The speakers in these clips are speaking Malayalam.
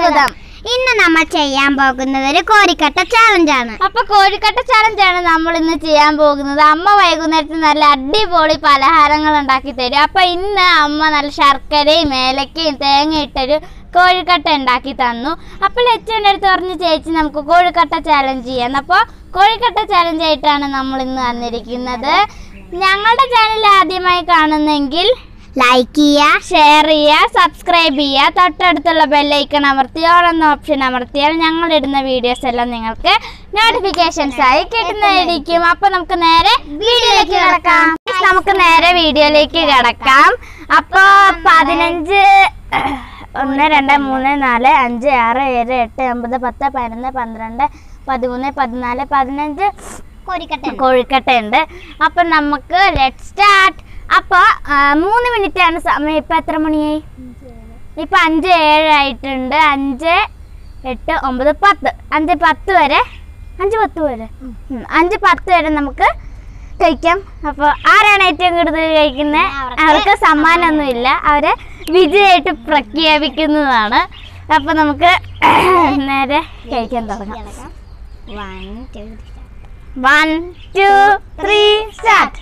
സ്വാഗതം ഇന്ന് നമ്മൾ ചെയ്യാൻ പോകുന്നത് ഒരു കോരിക്കട്ട ചാലഞ്ച് ആണ് അപ്പൊ കോഴിക്കട്ട ചാലഞ്ച് ആണ് നമ്മൾ ഇന്ന് ചെയ്യാൻ പോകുന്നത് അമ്മ വൈകുന്നേരത്ത് നല്ല അടിപൊളി പലഹാരങ്ങൾ ഉണ്ടാക്കി തരും അപ്പൊ ഇന്ന് അമ്മ നല്ല ശർക്കരയും ഏലക്കയും തേങ്ങ ഇട്ടൊരു കോഴിക്കട്ട ഉണ്ടാക്കി തന്നു അപ്പോൾ ലച്ചുവിൻ്റെ അടുത്ത് പറഞ്ഞു ചേച്ചി നമുക്ക് കോഴിക്കട്ട ചാലഞ്ച് ചെയ്യാം അപ്പോൾ കോഴിക്കട്ട ചാലഞ്ച് ആയിട്ടാണ് നമ്മൾ ഇന്ന് വന്നിരിക്കുന്നത് ഞങ്ങളുടെ ചാനൽ ആദ്യമായി കാണുന്നെങ്കിൽ ലൈക്ക് ചെയ്യുക ഷെയർ ചെയ്യുക സബ്സ്ക്രൈബ് ചെയ്യുക തൊട്ടടുത്തുള്ള ബെല്ലൈക്കൺ അമർത്തി ഓൾ എന്ന ഓപ്ഷൻ അമർത്തിയാൽ ഞങ്ങൾ ഇടുന്ന വീഡിയോസ് എല്ലാം നിങ്ങൾക്ക് നോട്ടിഫിക്കേഷൻസ് ആയി കിട്ടുന്നതായിരിക്കും അപ്പൊ നമുക്ക് നേരെ വീഡിയോയിലേക്ക് കിടക്കാം നമുക്ക് നേരെ വീഡിയോയിലേക്ക് കിടക്കാം അപ്പൊ പതിനഞ്ച് ഒന്ന് രണ്ട് മൂന്ന് നാല് അഞ്ച് ആറ് ഏഴ് എട്ട് ഒമ്പത് പത്ത് പതിനൊന്ന് പന്ത്രണ്ട് പതിമൂന്ന് പതിനാല് പതിനഞ്ച് കോരിക്കട്ട കോഴിക്കട്ട ഉണ്ട് അപ്പൊ നമുക്ക് ലെറ്റ് സ്റ്റാർട്ട് അപ്പൊ ആ, മൂന്ന് മിനിറ്റ് ആണ് സമയം ഇപ്പൊ എത്ര മണിയായി ഇപ്പൊ അഞ്ച് ഏഴ് ആയിട്ടുണ്ട് അഞ്ച് എട്ട് ഒമ്പത് പത്ത് അഞ്ച് പത്ത് വരെ അഞ്ച് പത്ത് വരെ ഉം, അഞ്ച് പത്ത് വരെ നമുക്ക് കഴിക്കാം അപ്പോൾ ആരാണ് ഏറ്റവും കൂടുതൽ കഴിക്കുന്നത് അവർക്ക് അവർക്ക് സമ്മാനമൊന്നുമില്ല അവരെ വിജയമായിട്ട് പ്രഖ്യാപിക്കുന്നതാണ് അപ്പൊ നമുക്ക് നേരെ കഴിക്കാൻ തുടങ്ങാം one two one two three start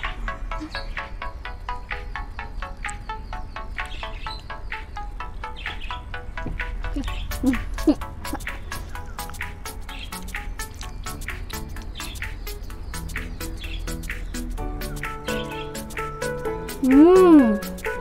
Mm.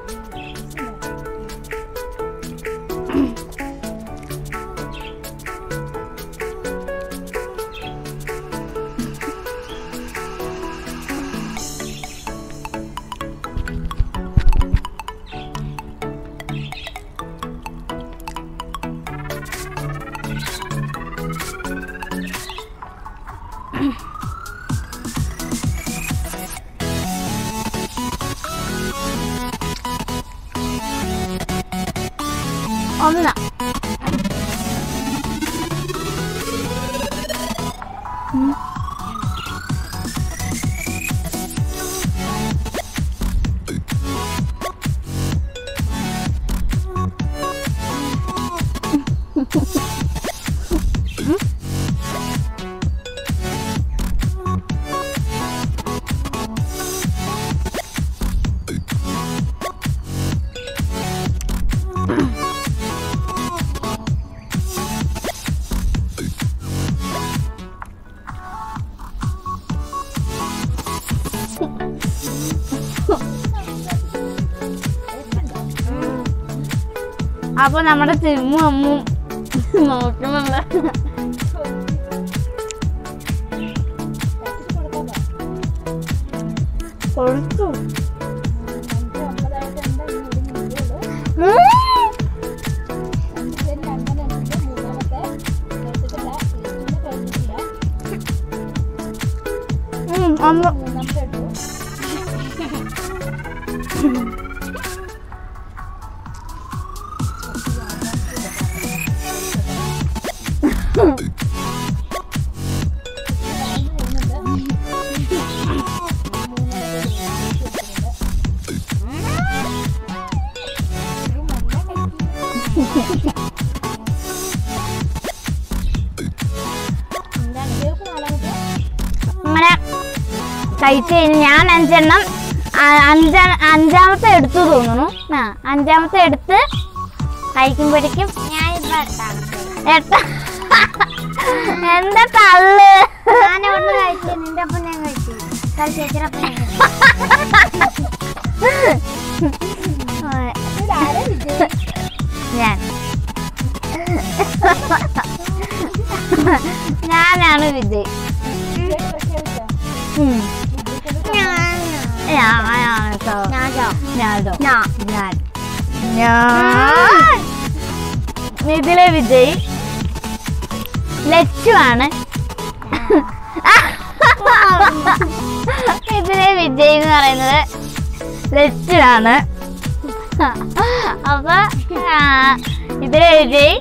ഒന്ന് അപ്പൊ നമ്മുടെ ചിമ്മു അമ്മും നോക്കുന്നുണ്ട് കൊടുത്തു ഉം, അമ്മ അങ്ങനെ കഴിച്ചു കഴിഞ്ഞ് ഞാൻ അഞ്ചെണ്ണം ആ, അഞ്ച അഞ്ചാമത്തെ എടുത്തു തോന്നുന്നു ആ അഞ്ചാമത്തെ എടുത്ത് കഴിക്കുമ്പോഴേക്കും ഞാൻ ഇപ്പൊ അടുത്താണ് എട്ട എന്താ തള്ള് ഞാൻ ഇവിടുന്ന് കഴിച്ചു നിന്റെ ഒപ്പം ഞാൻ കഴിച്ചു ചേച്ചിയുടെ ഒപ്പം ഞാൻ കഴിച്ചു ഞാൻ ഞാനാണ് വിജയ് ഉം. ഞാനാണ് കേട്ടോ ഞാനോ ഞാനോ ഞാൻ ഞാൻ ഞാൻ ഇതിലെ വിജയ് ലച്ചു ആണ് ഇതിലെ വിജയ് എന്ന് പറയുന്നത് ലച്ചു ആണ് അപ്പൊ ആ, ഇതിലെ വിജയ്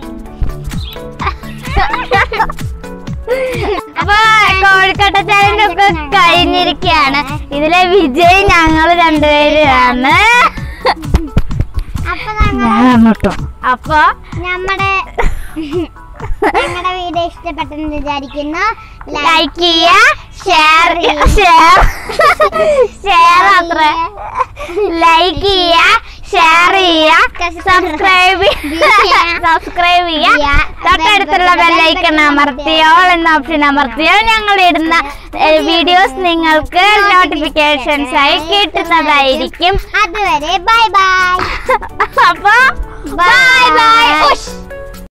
അപ്പൊ കോഴിക്കോട്ടെ ചാലഞ്ച് ഒക്കെ കഴിഞ്ഞിരിക്കുകയാണ് ഇതിലെ വിജയ് ഞങ്ങൾ രണ്ടുപേരുമാണ് അപ്പൊ നമ്മ ഞാൻ അങ്ങോട്ടോ അപ്പൊ നമ്മുടെ ഞങ്ങളുടെ വീഡിയോ ഇഷ്ടപ്പെട്ടെന്ന് വിചാരിക്കുന്നു ലൈക്ക് ചെയ്യുക ഷെയർ ഷെയർ ഷെയർ അത്ര ലൈക്ക് ചെയ്യുക ഷെയർ ചെയ്യുക സബ്സ്ക്രൈബ് സബ്സ്ക്രൈബ് ചെയ്യുക തൊട്ടടുത്തുള്ള ബെല്ലൈക്കൺ അമർത്തിയോൾ എന്ന ഓപ്ഷൻ അമർത്തിയോ ഞങ്ങൾ ഇടുന്ന വീഡിയോസ് നിങ്ങൾക്ക് നോട്ടിഫിക്കേഷൻസ് ആയി കിട്ടുന്നതായിരിക്കും അതുവരെ ബൈ ബൈ അപ്പൊ ബൈ ബൈ